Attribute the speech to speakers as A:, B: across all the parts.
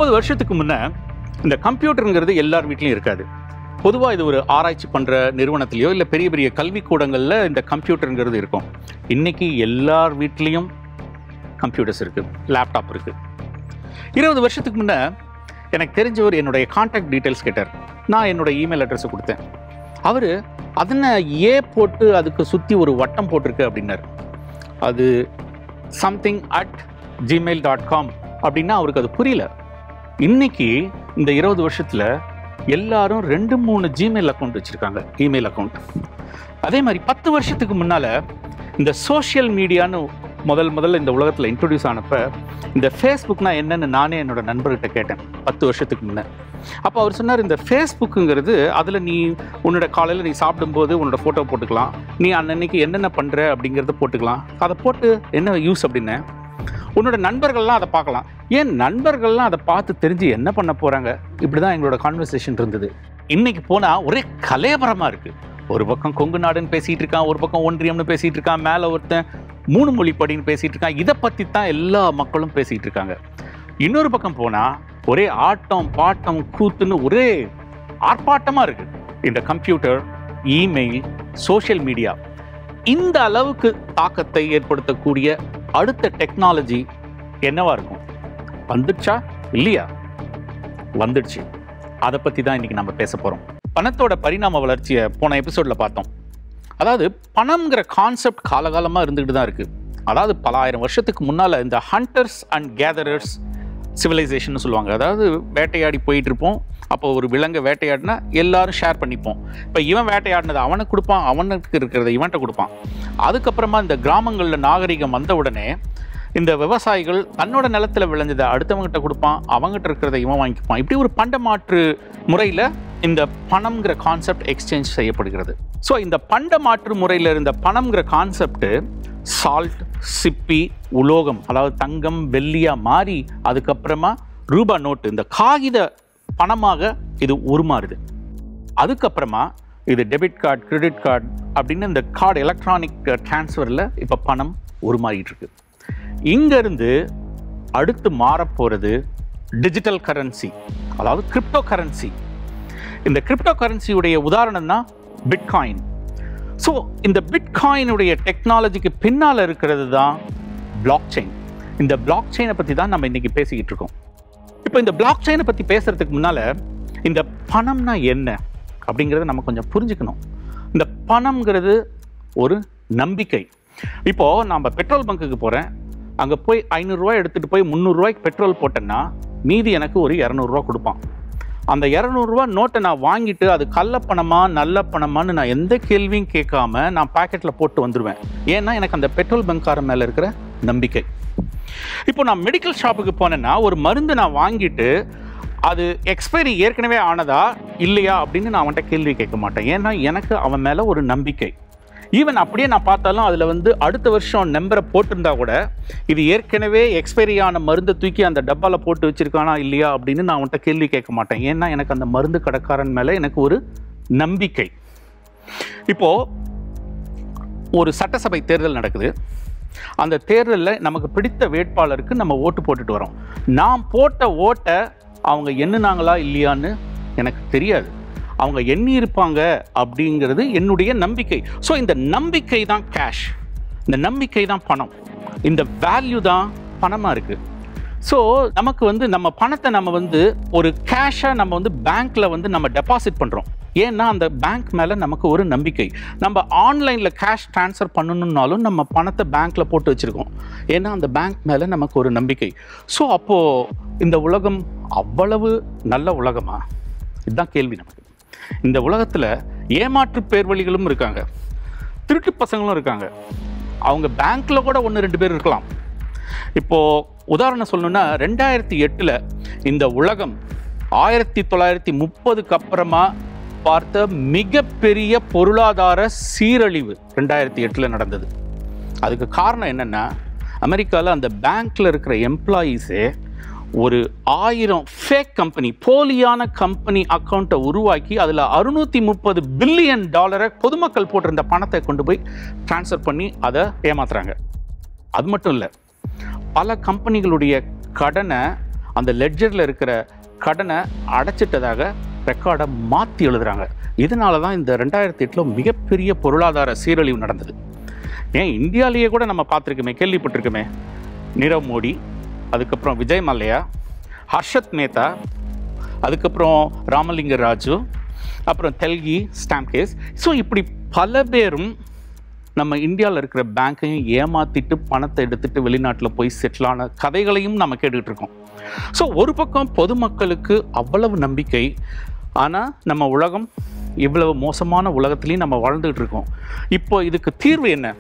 A: இருபது வருஷத்துக்கு முன்ன இந்த கம்ப்யூட்டருங்கிறது எல்லார் வீட்லையும் இருக்காது பொதுவாக இது ஒரு ஆராய்ச்சி பண்ணுற நிறுவனத்திலையோ இல்லை பெரிய பெரிய கல்விக்கூடங்களில் இந்த கம்ப்யூட்டருங்கிறது இருக்கும் இன்னைக்கு எல்லார் வீட்லேயும் கம்ப்யூட்டர்ஸ் இருக்குது லேப்டாப் இருக்குது இருபது வருஷத்துக்கு முன்ன எனக்கு தெரிஞ்சவர் என்னுடைய காண்டாக்ட் டீட்டெயில்ஸ் கேட்டார் நான் என்னோட இமெயில் அட்ரஸை கொடுத்தேன் அவர் அதனை ஏ போட்டு அதுக்கு சுற்றி ஒரு வட்டம் போட்டிருக்கு அப்படின்னாரு அது something at Gmail dot com அப்படின்னா அவருக்கு அது புரியல இன்னைக்கு இந்த இருபது வருஷத்தில் எல்லாரும் ரெண்டு மூணு ஜிமெயில் அக்கௌண்ட் வச்சுருக்காங்க இமெயில் அக்கௌண்ட் அதே மாதிரி பத்து வருஷத்துக்கு முன்னால் இந்த சோஷியல் மீடியான்னு முதல் முதல்ல இந்த உலகத்தில் இன்ட்ரடியூஸ் ஆனப்ப இந்த ஃபேஸ்புக்னா என்னன்னு நானே என்னோட நண்பர்கிட்ட கேட்டேன் பத்து வருஷத்துக்கு முன்னே அப்போ அவர் சொன்னார் இந்த ஃபேஸ்புக்குங்கிறது அதில் நீ உன்னோட காலையில் நீ சாப்பிடும்போது உன்னோட ஃபோட்டோ போட்டுக்கலாம் நீ அன்னன்னைக்கு என்னென்ன பண்ணுற அப்படிங்கிறத போட்டுக்கலாம் அதை போட்டு என்ன யூஸ் அப்படின்னு உன்னோட நண்பர்கள்லாம் அதை பார்க்கலாம் ஏன் நண்பர்கள்லாம் அதை பார்த்து தெரிஞ்சு என்ன பண்ண போகிறாங்க இப்படி தான் எங்களோட கான்வர்சேஷன் இருந்தது இன்னைக்கு போனால் ஒரே கலேபரமாக இருக்குது ஒரு பக்கம் கொங்கு நாடுன்னு பேசிகிட்டு இருக்கான் ஒரு பக்கம் ஒன்றியம்னு பேசிகிட்டு இருக்கான் மேலே ஒருத்தன் மூணு மொழி படின்னு பேசிகிட்டு இருக்கான் இதை பற்றி தான் எல்லா மக்களும் பேசிகிட்டு இருக்காங்க இன்னொரு பக்கம் போனால் ஒரே ஆட்டம் பாட்டம் கூத்துன்னு ஒரே ஆர்ப்பாட்டமாக இருக்குது இந்த கம்ப்யூட்டர் இமெயில் சோஷியல் மீடியா இந்த அளவுக்கு தாக்கத்தை ஏற்படுத்தக்கூடிய அடுத்த டெக்னாலஜி என்னவா இருக்கும் வந்துடுச்சா இல்லையா வந்துடுச்சு அதை பற்றி தான் இன்னைக்கு நம்ம பேச போகிறோம் பணத்தோட பரிணாம வளர்ச்சியை போன எபிசோட்ல பார்த்தோம் அதாவது பணம்ங்கிற கான்செப்ட் காலகாலமாக இருந்துகிட்டு தான் இருக்குது அதாவது பல ஆயிரம் வருஷத்துக்கு முன்னால் இந்த ஹண்டர்ஸ் அண்ட் கேதரர்ஸ் சிவிலைசேஷன் சொல்லுவாங்க அதாவது வேட்டையாடி போயிட்டு இருப்போம் அப்போ ஒரு விலங்கை வேட்டையாடினா எல்லாரும் ஷேர் பண்ணிப்போம் இப்போ இவன் வேட்டையாடினதை அவனுக்கு கொடுப்பான் அவனுக்கு இருக்கிறத இவன்கிட்ட கொடுப்பான் அதுக்கப்புறமா இந்த கிராமங்களில் நாகரிகம் வந்த உடனே இந்த விவசாயிகள் தன்னோட நிலத்துல விளைஞ்சதை அடுத்தவங்ககிட்ட கொடுப்பான் அவங்ககிட்ட இருக்கிறத இவன் வாங்கிப்பான் இப்படி ஒரு பண்டமாற்று முறையில் இந்த பணம்ங்கிற கான்செப்ட் எக்ஸ்சேஞ்ச் செய்யப்படுகிறது ஸோ இந்த பண்ட மாற்று முறையில் இருந்த பணம்ங்கிற கான்செப்ட் சால்ட் சிப்பி உலோகம் அதாவது தங்கம் வெள்ளியா மாறி அதுக்கப்புறமா ரூபா நோட்டு இந்த காகித பணமாக இது உருமாறுது அதுக்கப்புறமா இது டெபிட் கார்டு கிரெடிட் கார்டு அப்படின்னு இந்த கார்டு எலக்ட்ரானிக் டிரான்ஸ்ஃபரில் இப்போ பணம் உருமாறிட்டு இருக்கு இங்கேருந்து அடுத்து மாறப்போகிறது டிஜிட்டல் கரன்சி அதாவது கிரிப்டோ கரன்சி இந்த கிரிப்டோ கரன்சியுடைய உதாரணம் தான் பிட்காயின் ஸோ இந்த பிட்காயினுடைய டெக்னாலஜிக்கு பின்னால் இருக்கிறது தான் பிளாக் செயின் இந்த பிளாக் செயினை பற்றி தான் நம்ம இன்னைக்கு பேசிக்கிட்டு இருக்கோம் இப்போ இந்த பிளாக் செயினை பற்றி பேசுறதுக்கு முன்னால் இந்த பணம்னா என்ன அப்படிங்கிறத நம்ம கொஞ்சம் புரிஞ்சுக்கணும் இந்த பணம்ங்கிறது ஒரு நம்பிக்கை இப்போது நம்ம பெட்ரோல் பங்க்குக்கு போகிறேன் அங்கே போய் ஐநூறுரூவா எடுத்துகிட்டு போய் முந்நூறுரூவாய்க்கு பெட்ரோல் போட்டேன்னா மீதி எனக்கு ஒரு இரநூறுவா கொடுப்பான் அந்த இரநூறுவா நோட்டை நான் வாங்கிட்டு அது கள்ள பணமா நல்ல பணமான்னு நான் எந்த கேள்வியும் கேட்காம நான் பாக்கெட்டில் போட்டு வந்துடுவேன் ஏன்னா எனக்கு அந்த பெட்ரோல் பங்க்காரன் மேலே இருக்கிற நம்பிக்கை இப்போ நான் மெடிக்கல் ஷாப்புக்கு போனேன்னா ஒரு மருந்து நான் வாங்கிட்டு அது எக்ஸ்பைரி ஏற்கனவே ஆனதா இல்லையா அப்படின்னு நான் அவன்கிட்ட கேள்வி கேட்க மாட்டேன் ஏன்னா எனக்கு அவன் மேலே ஒரு நம்பிக்கை ஈவன் அப்படியே நான் பார்த்தாலும் அதில் வந்து அடுத்த வருஷம் நம்பரை போட்டிருந்தா கூட இது ஏற்கனவே எக்ஸ்பைரி ஆன மருந்தை தூக்கி அந்த டப்பாவில் போட்டு வச்சிருக்கானா இல்லையா அப்படின்னு நான் அவன்கிட்ட கேள்வி கேட்க மாட்டேன் ஏன்னா எனக்கு அந்த மருந்து கடைக்காரன் மேலே எனக்கு ஒரு நம்பிக்கை இப்போது ஒரு சட்டசபை தேர்தல் நடக்குது அந்த தேர்தலில் நமக்கு பிடித்த வேட்பாளருக்கு நம்ம ஓட்டு போட்டுட்டு வரோம் நான் போட்ட ஓட்டை அவங்க எண்ணுனாங்களா இல்லையான்னு எனக்கு தெரியாது அவங்க எண்ணி இருப்பாங்க அப்படிங்கிறது என்னுடைய நம்பிக்கை ஸோ இந்த நம்பிக்கை தான் கேஷ் இந்த நம்பிக்கை தான் பணம் இந்த வேல்யூ தான் பணமாக இருக்குது ஸோ நமக்கு வந்து நம்ம பணத்தை நம்ம வந்து ஒரு கேஷாக நம்ம வந்து பேங்க்கில் வந்து நம்ம டெபாசிட் பண்ணுறோம் ஏன்னா அந்த பேங்க் மேலே நமக்கு ஒரு நம்பிக்கை நம்ம ஆன்லைனில் கேஷ் ட்ரான்ஸ்ஃபர் பண்ணணுன்னாலும் நம்ம பணத்தை பேங்க்கில் போட்டு வச்சுருக்கோம் ஏன்னா அந்த பேங்க் மேலே நமக்கு ஒரு நம்பிக்கை ஸோ அப்போது இந்த உலகம் அவ்வளவு நல்ல உலகமா இதுதான் கேள்வி நமக்கு இந்த உலகத்தில் ஏமாற்று பேர்வழிகளும் இருக்காங்க திருட்டு பசங்களும் இருக்காங்க அவங்க பேங்க்கில் கூட ஒன்று ரெண்டு பேர் இருக்கலாம் இப்போது உதாரணம் சொல்லணும்னா ரெண்டாயிரத்தி எட்டில் இந்த உலகம் ஆயிரத்தி தொள்ளாயிரத்தி முப்பதுக்கு அப்புறமா பார்த்த மிகப்பெரிய பொருளாதார சீரழிவு ரெண்டாயிரத்தி எட்டில் நடந்தது அதுக்கு காரணம் என்னென்னா அமெரிக்காவில் அந்த பேங்க்கில் இருக்கிற எம்ப்ளாயீஸே ஒரு ஆயிரம் ஃபேக் கம்பெனி போலியான கம்பெனி அக்கௌண்ட்டை உருவாக்கி அதில் அறுநூற்றி முப்பது பில்லியன் டாலரை பொதுமக்கள் போட்டிருந்த பணத்தை கொண்டு போய் ட்ரான்ஸ்ஃபர் பண்ணி அதை ஏமாத்துறாங்க அது மட்டும் இல்லை பல கம்பெனிகளுடைய கடனை அந்த லெட்ஜரில் இருக்கிற கடனை அடைச்சிட்டதாக ரெக்கார்டை மாற்றி எழுதுறாங்க இதனால தான் இந்த ரெண்டாயிரத்தி எட்டில் மிகப்பெரிய பொருளாதார சீரழிவு நடந்தது ஏன் இந்தியாவிலேயே கூட நம்ம பார்த்துருக்கோமே கேள்விப்பட்டிருக்கோமே நீரவ் மோடி அதுக்கப்புறம் விஜய் மல்லையா ஹர்ஷத் மேத்தா அதுக்கப்புறம் ராமலிங்க ராஜு அப்புறம் தெல்கி ஸ்டாம்ப் கேஸ் ஸோ இப்படி பல பேரும் நம்ம இந்தியாவில் இருக்கிற பேங்க்கையும் ஏமாத்திட்டு பணத்தை எடுத்துட்டு வெளிநாட்டில் போய் செட்டில் ஆன கதைகளையும் நம்ம கேட்டுக்கிட்டு இருக்கோம் ஸோ ஒரு பக்கம் பொதுமக்களுக்கு அவ்வளவு நம்பிக்கை ஆனால் நம்ம உலகம் இவ்வளவு மோசமான உலகத்துலேயும் நம்ம வாழ்ந்துகிட்டு இருக்கோம் இப்போ இதுக்கு தீர்வு என்ன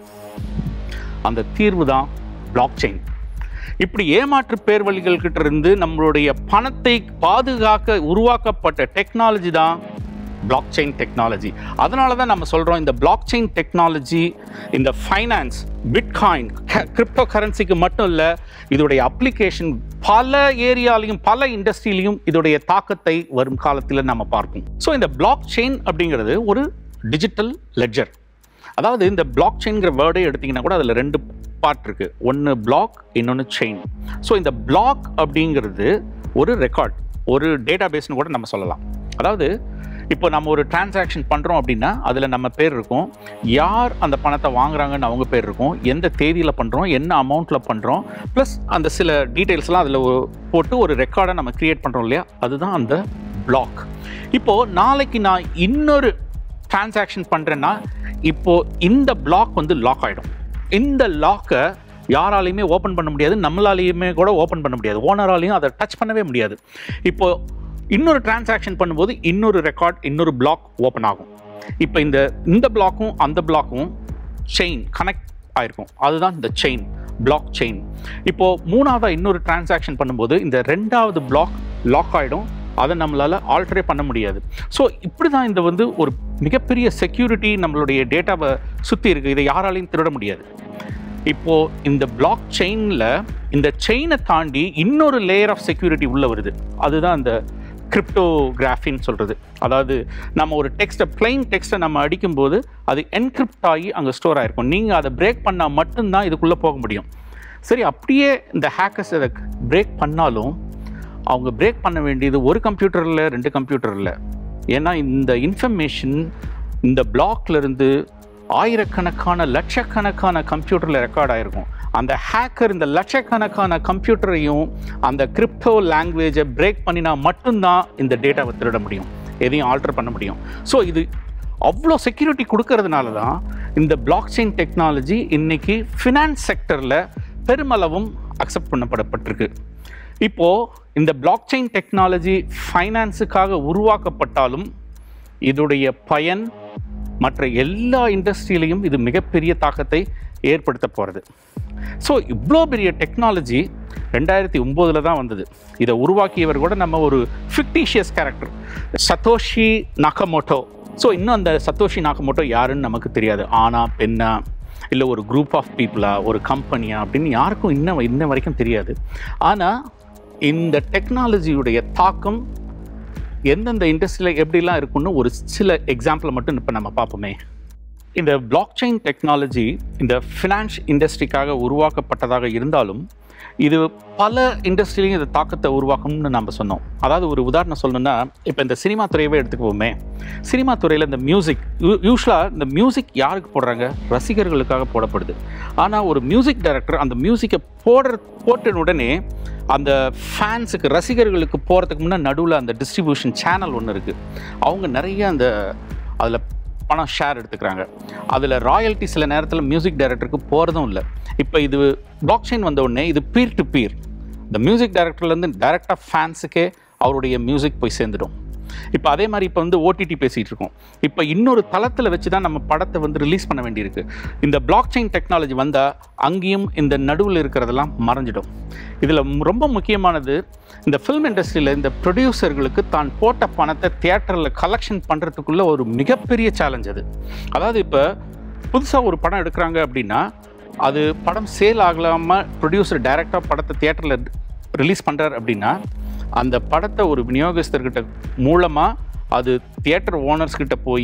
A: அந்த தீர்வு தான் பிளாக் செயின் இப்படி ஏமாற்று பேர்வழிகள் கிட்ட இருந்து நம்மளுடைய பணத்தை பாதுகாக்க உருவாக்கப்பட்ட டெக்னாலஜி தான் பிளாக் செயின் டெக்னாலஜி அதனால தான் நம்ம சொல்கிறோம் இந்த பிளாக் செயின் டெக்னாலஜி இந்த ஃபைனான்ஸ் பிட்காயின் கிரிப்டோ கரன்சிக்கு மட்டும் இல்லை இதோடைய அப்ளிகேஷன் பல ஏரியாலையும் பல இண்டஸ்ட்ரியிலையும் இதோடைய தாக்கத்தை வரும் காலத்தில் நம்ம பார்ப்போம் ஸோ இந்த பிளாக் செயின் அப்படிங்கிறது ஒரு டிஜிட்டல் லெட்ஜர் அதாவது இந்த பிளாக் செயின்கிற வேர்டே எடுத்தீங்கன்னா கூட அதில் ரெண்டு பார்ட் இருக்கு ஒன்று பிளாக் இன்னொன்று செயின் ஸோ இந்த பிளாக் அப்படிங்கிறது ஒரு ரெக்கார்ட் ஒரு டேட்டா பேஸ்னு கூட நம்ம சொல்லலாம் அதாவது இப்போ நம்ம ஒரு டிரான்சாக்ஷன் பண்ணுறோம் அப்படின்னா அதில் நம்ம பேர் இருக்கும் யார் அந்த பணத்தை வாங்குறாங்கன்னு அவங்க பேர் இருக்கும் எந்த தேதியில் பண்ணுறோம் என்ன அமௌண்ட்டில் பண்ணுறோம் ப்ளஸ் அந்த சில டீட்டெயில்ஸ்லாம் அதில் போட்டு ஒரு ரெக்கார்டை நம்ம க்ரியேட் பண்ணுறோம் இல்லையா அதுதான் அந்த பிளாக் இப்போது நாளைக்கு நான் இன்னொரு டிரான்சாக்ஷன் பண்ணுறேன்னா இப்போது இந்த பிளாக் வந்து லாக் ஆகிடும் இந்த லாக்கை யாராலையுமே ஓப்பன் பண்ண முடியாது நம்மளாலையுமே கூட ஓப்பன் பண்ண முடியாது ஓனராலையும் அதை டச் பண்ணவே முடியாது இப்போது இன்னொரு டிரான்சாக்ஷன் பண்ணும்போது இன்னொரு ரெக்கார்ட் இன்னொரு பிளாக் ஓப்பன் ஆகும் இப்போ இந்த இந்த பிளாக்கும் அந்த பிளாக்கும் செயின் கனெக்ட் ஆயிருக்கும் அதுதான் இந்த செயின் பிளாக் செயின் இப்போது மூணாவதாக இன்னொரு டிரான்சாக்ஷன் பண்ணும்போது இந்த ரெண்டாவது பிளாக் லாக் ஆகிடும் அதை நம்மளால் ஆல்டரே பண்ண முடியாது ஸோ இப்படி தான் இந்த வந்து ஒரு மிகப்பெரிய செக்யூரிட்டி நம்மளுடைய டேட்டாவை சுற்றி இருக்குது இதை யாராலையும் திருட முடியாது இப்போது இந்த பிளாக் செயினில் இந்த செயினை தாண்டி இன்னொரு லேயர் ஆஃப் செக்யூரிட்டி உள்ளே வருது அதுதான் இந்த கிரிப்டோகிராஃபின்னு சொல்கிறது அதாவது நம்ம ஒரு டெக்ஸ்ட்டை பிளைன் டெக்ஸ்ட்டை நம்ம அடிக்கும்போது அது என்கிரிப்ட் ஆகி அங்கே ஸ்டோர் ஆகிருக்கும் நீங்கள் அதை பிரேக் பண்ணால் மட்டும்தான் இதுக்குள்ளே போக முடியும் சரி அப்படியே இந்த ஹேக்கர்ஸ் அதை பிரேக் பண்ணாலும் அவங்க பிரேக் பண்ண வேண்டியது ஒரு கம்ப்யூட்டரில் ரெண்டு கம்ப்யூட்டரில் ஏன்னா இந்த இன்ஃபர்மேஷன் இந்த பிளாக்ல இருந்து ஆயிரக்கணக்கான லட்சக்கணக்கான கம்ப்யூட்டரில் ரெக்கார்ட் ஆயிருக்கும் அந்த ஹேக்கர் இந்த லட்சக்கணக்கான கம்ப்யூட்டரையும் அந்த கிரிப்டோ லாங்குவேஜை பிரேக் பண்ணினா மட்டும்தான் இந்த டேட்டாவை திருட முடியும் எதையும் ஆல்டர் பண்ண முடியும் ஸோ இது அவ்வளோ செக்யூரிட்டி கொடுக்கறதுனால தான் இந்த பிளாக் செயின் டெக்னாலஜி இன்னைக்கு ஃபினான்ஸ் செக்டரில் பெருமளவும் அக்செப்ட் பண்ணப்படப்பட்டிருக்கு இப்போது இந்த பிளாக் செயின் டெக்னாலஜி ஃபைனான்ஸுக்காக உருவாக்கப்பட்டாலும் இதோடைய பயன் மற்ற எல்லா இண்டஸ்ட்ரியிலையும் இது மிகப்பெரிய தாக்கத்தை ஏற்படுத்த போகிறது ஸோ இவ்வளோ பெரிய டெக்னாலஜி ரெண்டாயிரத்தி ஒம்போதில் தான் வந்தது இதை உருவாக்கியவர் கூட நம்ம ஒரு fictitious character Satoshi Nakamoto so இன்னும் அந்த சத்தோஷி நாகமோட்டோ யாருன்னு நமக்கு தெரியாது ஆனா பெண்ணா இல்லை ஒரு குரூப் ஆஃப் பீப்புளா ஒரு கம்பெனியா அப்படின்னு யாருக்கும் இன்னும் இன்ன வரைக்கும் தெரியாது ஆனால் இந்த டெக்னாலஜியுடைய தாக்கம் எந்தெந்த இண்டஸ்ட்ரியில் எப்படிலாம் இருக்குன்னு ஒரு சில எக்ஸாம்பிளை மட்டும் இப்போ நம்ம பார்ப்போமே இந்த பிளாக் செயின் டெக்னாலஜி இந்த ஃபினான்ஸ் இண்டஸ்ட்ரிக்காக உருவாக்கப்பட்டதாக இருந்தாலும் இது பல இண்டஸ்ட்ரியிலையும் இந்த தாக்கத்தை உருவாக்கும்னு நம்ம சொன்னோம் அதாவது ஒரு உதாரணம் சொல்லணும்னா இப்போ இந்த சினிமா துறையவே எடுத்துக்குவோமே சினிமா துறையில் இந்த மியூசிக் யூஸ்வலாக இந்த மியூசிக் யாருக்கு போடுறாங்க ரசிகர்களுக்காக போடப்படுது ஆனால் ஒரு மியூசிக் டைரக்டர் அந்த மியூசிக்கை போடுற போட்ட உடனே அந்த ஃபேன்ஸுக்கு ரசிகர்களுக்கு போகிறதுக்கு முன்னே நடுவில் அந்த டிஸ்ட்ரிபியூஷன் சேனல் ஒன்று இருக்குது அவங்க நிறைய அந்த அதில் பணம் ஷேர் எடுத்துக்கிறாங்க அதில் ராயல்ட்டி சில நேரத்தில் மியூசிக் டைரக்டருக்கு போகிறதும் இல்லை இப்போ இது பிளாக் செயின் வந்த உடனே இது பீர் டு பீர் இந்த மியூசிக் டைரக்டர்லேருந்து டைரக்டாக ஃபேன்ஸுக்கே அவருடைய மியூசிக் போய் சேர்ந்துடும் இப்போ அதே மாதிரி இப்போ வந்து ஓடிடி பேசிகிட்டு இருக்கோம் இப்போ இன்னொரு தளத்தில் வச்சு தான் நம்ம படத்தை வந்து ரிலீஸ் பண்ண வேண்டியிருக்கு இந்த பிளாக் செயின் டெக்னாலஜி வந்தால் அங்கேயும் இந்த நடுவில் இருக்கிறதெல்லாம் மறைஞ்சிடும் இதில் ரொம்ப முக்கியமானது இந்த ஃபில்ம் இண்டஸ்ட்ரியில் இந்த ப்ரொடியூசர்களுக்கு தான் போட்ட பணத்தை தியேட்டரில் கலெக்ஷன் பண்ணுறதுக்குள்ள ஒரு மிகப்பெரிய சேலஞ்ச் அது அதாவது இப்போ புதுசாக ஒரு படம் எடுக்கிறாங்க அப்படின்னா அது படம் சேல் ஆகலாமல் ப்ரொடியூசர் டைரெக்டாக படத்தை தியேட்டரில் ரிலீஸ் பண்ணுறாரு அப்படின்னா அந்த படத்தை ஒரு விநியோகஸ்தர்கிட்ட மூலமாக அது தியேட்டர் ஓனர்ஸ் கிட்ட போய்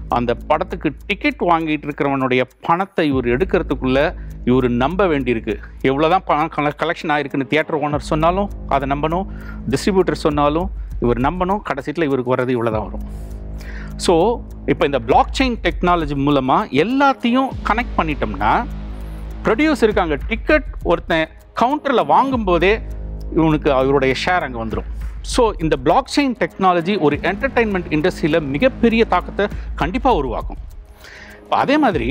A: அந்த படத்துக்கு டிக்கெட் வாங்கிட்டு இருக்கிறவனுடைய பணத்தை இவர் எடுக்கிறதுக்குள்ள இவர் நம்ப வேண்டியிருக்கு எவ்வளோதான் பணம் கலெக்ஷன் ஆயிருக்குன்னு தியேட்டர் ஓனர் சொன்னாலும் அதை நம்பணும் டிஸ்ட்ரிபியூட்டர் சொன்னாலும் இவர் நம்பணும் கடைசியில் இவருக்கு வர்றது இவ்வளோ தான் வரும் ஸோ இப்போ இந்த பிளாக் செயின் டெக்னாலஜி மூலமாக எல்லாத்தையும் கனெக்ட் பண்ணிட்டோம்னா ப்ரொடியூஸ் இருக்காங்க டிக்கெட் ஒருத்தன் கவுண்டரில் வாங்கும்போதே இவனுக்கு அவருடைய ஷேர் அங்கே வந்துடும் ஸோ இந்த பிளாக் செயின் டெக்னாலஜி ஒரு என்டர்டைன்மெண்ட் இண்டஸ்ட்ரியில் மிகப்பெரிய தாக்கத்தை கண்டிப்பாக உருவாக்கும் இப்போ அதே மாதிரி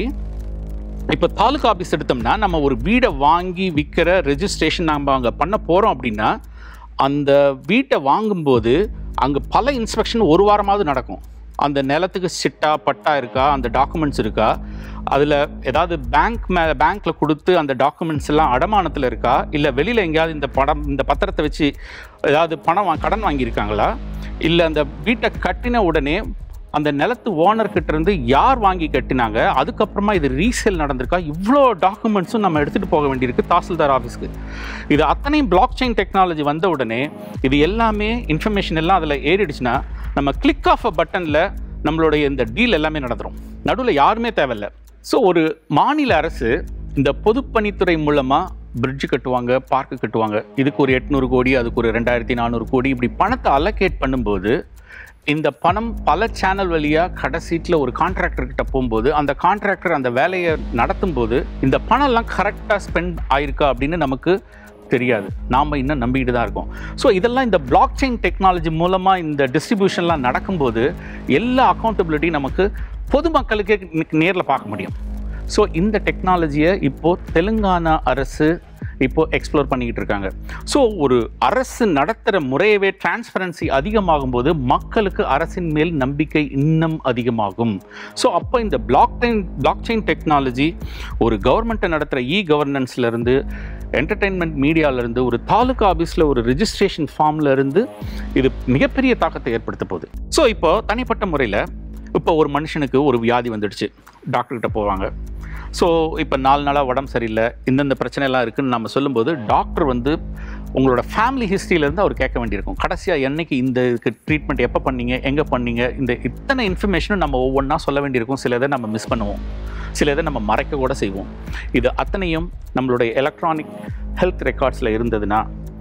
A: இப்போ தாலுகா ஆஃபீஸ் எடுத்தோம்னா நம்ம ஒரு வீடை வாங்கி விற்கிற ரெஜிஸ்ட்ரேஷன் நம்ம அங்கே பண்ண போகிறோம் அப்படின்னா அந்த வீட்டை வாங்கும்போது அங்கே பல இன்ஸ்பெக்ஷன் ஒரு வாரமாவது நடக்கும் அந்த நிலத்துக்கு சிட்டா பட்டா இருக்கா அந்த டாக்குமெண்ட்ஸ் இருக்கா அதில் ஏதாவது பேங்க் மேலே பேங்க்கில் கொடுத்து அந்த டாக்குமெண்ட்ஸ் எல்லாம் அடமானத்தில் இருக்கா இல்லை வெளியில் எங்கேயாவது இந்த படம் இந்த பத்திரத்தை வச்சு ஏதாவது பணம் வா- கடன் வாங்கியிருக்காங்களா இல்லை அந்த வீட்டை கட்டின உடனே அந்த நிலத்து ஓனர்கிட்ட இருந்து யார் வாங்கி கட்டினாங்க அதுக்கப்புறமா இது ரீசேல் நடந்திருக்கா இவ்வளோ டாக்குமெண்ட்ஸும் நம்ம எடுத்துகிட்டு போக வேண்டியிருக்கு தாசில்தார் ஆஃபீஸ்க்கு இது அத்தனையும் பிளாக் செயின் டெக்னாலஜி வந்த உடனே இது எல்லாமே இன்ஃபர்மேஷன் எல்லாம் அதில் ஏறிடுச்சுன்னா நம்ம கிளிக் ஆஃப் அ பட்டனில் நம்மளுடைய இந்த டீல் எல்லாமே நடந்துரும் நடுவில் யாருமே தேவையில்ல ஸோ ஒரு மாநில அரசு இந்த பொதுப்பணித்துறை மூலமாக பிரிட்ஜ் கட்டுவாங்க பார்க்கு கட்டுவாங்க இதுக்கு ஒரு எட்நூறு கோடி அதுக்கு ஒரு ரெண்டாயிரத்தி நானூறு கோடி இப்படி பணத்தை அலோகேட் பண்ணும்போது இந்த பணம் பல சேனல் வழியாக கடைசீட்டில் ஒரு கான்ட்ராக்டர் கிட்ட போகும்போது அந்த கான்ட்ராக்டர் அந்த வேலையை நடத்தும் போது இந்த பணம்லாம் கரெக்டாக ஸ்பெண்ட் ஆயிருக்கா அப்படின்னு நமக்கு தெரியாது நாம் இன்னும் நம்பிக்கிட்டு தான் இருக்கோம் ஸோ இதெல்லாம் இந்த பிளாக் செயின் டெக்னாலஜி மூலமாக இந்த டிஸ்ட்ரிபியூஷன்லாம் நடக்கும்போது எல்லா அக்கௌண்டபிலிட்டி நமக்கு பொதுமக்களுக்கே நேரில் பார்க்க முடியும் ஸோ இந்த டெக்னாலஜியை இப்போது தெலுங்கானா அரசு இப்போ எக்ஸ்ப்ளோர் பண்ணிக்கிட்டு இருக்காங்க ஸோ ஒரு அரசு நடத்துகிற முறையவே டிரான்ஸ்பரன்சி அதிகமாகும் போது மக்களுக்கு அரசின் மேல் நம்பிக்கை இன்னும் அதிகமாகும் ஸோ அப்போ இந்த block chain block chain technology ஒரு கவர்மெண்ட்டை நடத்துகிற இ கவர்னன்ஸ்லேருந்து என்டர்டெயின்மெண்ட் மீடியாவிலேருந்து ஒரு தாலுகா ஆஃபீஸில் ஒரு ரிஜிஸ்ட்ரேஷன் ஃபார்ம்ல இருந்து இது மிகப்பெரிய தாக்கத்தை ஏற்படுத்த போகுது ஸோ இப்போ தனிப்பட்ட முறையில் இப்போ ஒரு மனுஷனுக்கு ஒரு வியாதி வந்துடுச்சு டாக்டர்கிட்ட போவாங்க ஸோ இப்போ நாலு நாளாக உடம்பு சரியில்லை இந்தந்த பிரச்சனைலாம் இருக்குன்னு நம்ம சொல்லும்போது டாக்டர் வந்து உங்களோட ஃபேமிலி ஹிஸ்ட்ரியிலேருந்து அவர் கேட்க வேண்டியிருக்கும் கடைசியாக என்னைக்கு இந்த ட்ரீட்மெண்ட் எப்போ பண்ணீங்க எங்கே பண்ணீங்க இந்த இத்தனை இன்ஃபர்மேஷனும் நம்ம ஒவ்வொன்றா சொல்ல வேண்டியிருக்கும் சில இதை நம்ம மிஸ் பண்ணுவோம் சில இதை நம்ம மறைக்க கூட செய்வோம் இது அத்தனையும் நம்மளுடைய எலக்ட்ரானிக் ஹெல்த் ரெக்கார்ட்ஸில் இருந்ததுன்னா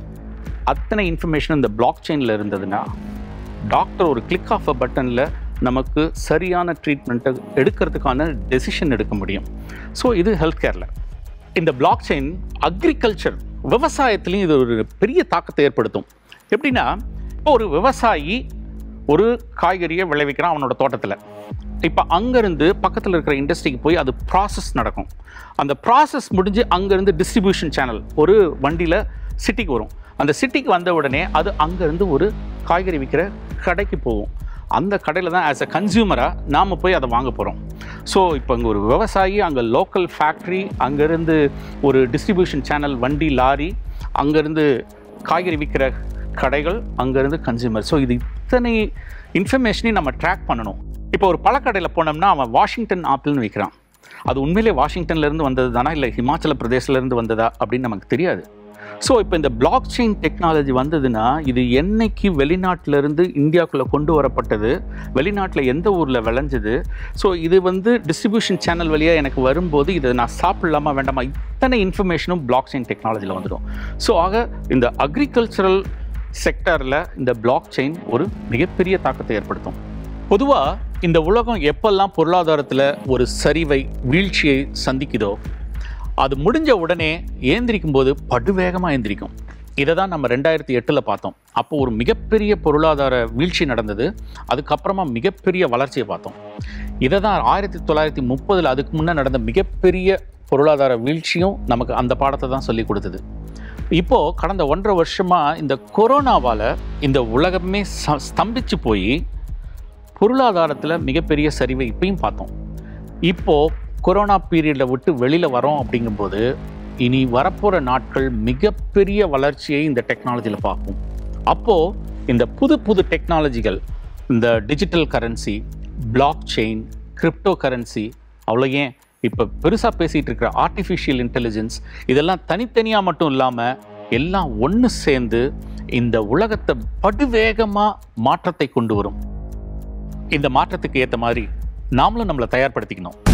A: அத்தனை இன்ஃபர்மேஷன் இந்த பிளாக் செயினில் இருந்ததுன்னா டாக்டர் ஒரு கிளிக் ஆஃப் அ பட்டனில் நமக்கு சரியான ட்ரீட்மெண்ட்டை எடுக்கிறதுக்கான டெசிஷன் எடுக்க முடியும் ஸோ இது ஹெல்த் கேரில் இந்த பிளாக் செயின் அக்ரிகல்ச்சர் விவசாயத்துலேயும் இது ஒரு பெரிய தாக்கத்தை ஏற்படுத்தும் எப்படின்னா இப்போ ஒரு விவசாயி ஒரு காய்கறியை விளைவிக்கிறான் அவனோட தோட்டத்தில் இப்போ அங்கேருந்து பக்கத்தில் இருக்கிற இண்டஸ்ட்ரிக்கு போய் அது ப்ராசஸ் நடக்கும் அந்த ப்ராசஸ் முடிஞ்சு அங்கேருந்து டிஸ்ட்ரிபியூஷன் சேனல் ஒரு வண்டியில் சிட்டிக்கு வரும் அந்த சிட்டிக்கு வந்த உடனே அது அங்கேருந்து ஒரு காய்கறி விற்கிற கடைக்கு போகும் அந்த கடையில் தான் ஆஸ் அ கன்சியூமராக நாம் போய் அதை வாங்க போகிறோம் ஸோ இப்போ அங்கே ஒரு விவசாயி அங்கே லோக்கல் ஃபேக்ட்ரி அங்கேருந்து ஒரு டிஸ்ட்ரிபியூஷன் சேனல் வண்டி லாரி அங்கேருந்து காய்கறி விற்கிற கடைகள் அங்கேருந்து கன்சியூமர் ஸோ இது இத்தனை இன்ஃபர்மேஷனையும் நம்ம ட்ராக் பண்ணணும் இப்போ ஒரு பழக்கடையில் போனோம்னா அவன் வாஷிங்டன் ஆப்பிள்னு விற்கிறான் அது உண்மையிலே வாஷிங்டன்லேருந்து வந்தது தானா இல்லை ஹிமாச்சல பிரதேசிலேருந்து வந்ததா அப்படின்னு நமக்கு தெரியாது ஸோ இப்போ இந்த பிளாக் செயின் டெக்னாலஜி வந்ததுன்னா இது என்னைக்கு வெளிநாட்டிலேருந்து இந்தியாவுக்குள்ளே கொண்டு வரப்பட்டது வெளிநாட்டில் எந்த ஊரில் விளைஞ்சது ஸோ இது வந்து டிஸ்ட்ரிபியூஷன் சேனல் வழியாக எனக்கு வரும்போது இதை நான் சாப்பிடலாமா வேண்டாமா இத்தனை இன்ஃபர்மேஷனும் பிளாக் செயின் டெக்னாலஜியில் வந்துடும் ஸோ ஆக இந்த அக்ரிகல்ச்சரல் செக்டரில் இந்த பிளாக் செயின் ஒரு மிகப்பெரிய தாக்கத்தை ஏற்படுத்தும் பொதுவாக இந்த உலகம் எப்பெல்லாம் பொருளாதாரத்தில் ஒரு சரிவை வீழ்ச்சியை சந்திக்குதோ அது முடிஞ்ச உடனே ஏந்திரிக்கும் போது படுவேகமாக ஏந்திரிக்கும் இதை தான் நம்ம ரெண்டாயிரத்தி எட்டில் பார்த்தோம் அப்போ ஒரு மிகப்பெரிய பொருளாதார வீழ்ச்சி நடந்தது அதுக்கப்புறமா மிகப்பெரிய வளர்ச்சியை பார்த்தோம் இதை தான் ஆயிரத்தி தொள்ளாயிரத்தி முப்பதில் அதுக்கு முன்னே நடந்த மிகப்பெரிய பொருளாதார வீழ்ச்சியும் நமக்கு அந்த பாடத்தை தான் சொல்லி கொடுத்தது இப்போது கடந்த ஒன்றரை வருஷமாக இந்த கொரோனாவால் இந்த உலகமே ச ஸ்தம்பிச்சு போய் பொருளாதாரத்தில் மிகப்பெரிய சரிவை இப்பயும் பார்த்தோம் இப்போது கொரோனா பீரியடை விட்டு வெளியில் வரோம் அப்படிங்கும்போது இனி வரப்போகிற நாட்கள் மிகப்பெரிய வளர்ச்சியை இந்த டெக்னாலஜியில் பார்ப்போம் அப்போது இந்த புது புது டெக்னாலஜிகள் இந்த digital currency block chain crypto currency அவ்வளோ ஏன் இப்போ பெருசாக பேசிகிட்டு இருக்கிற ஆர்டிஃபிஷியல் இன்டெலிஜென்ஸ் இதெல்லாம் தனித்தனியாக மட்டும் இல்லாமல் எல்லாம் ஒன்று சேர்ந்து இந்த உலகத்தை படுவேகமாக மாற்றத்தை கொண்டு வரும் இந்த மாற்றத்துக்கு ஏற்ற மாதிரி நாமளும் நம்மளை தயார்படுத்திக்கணும்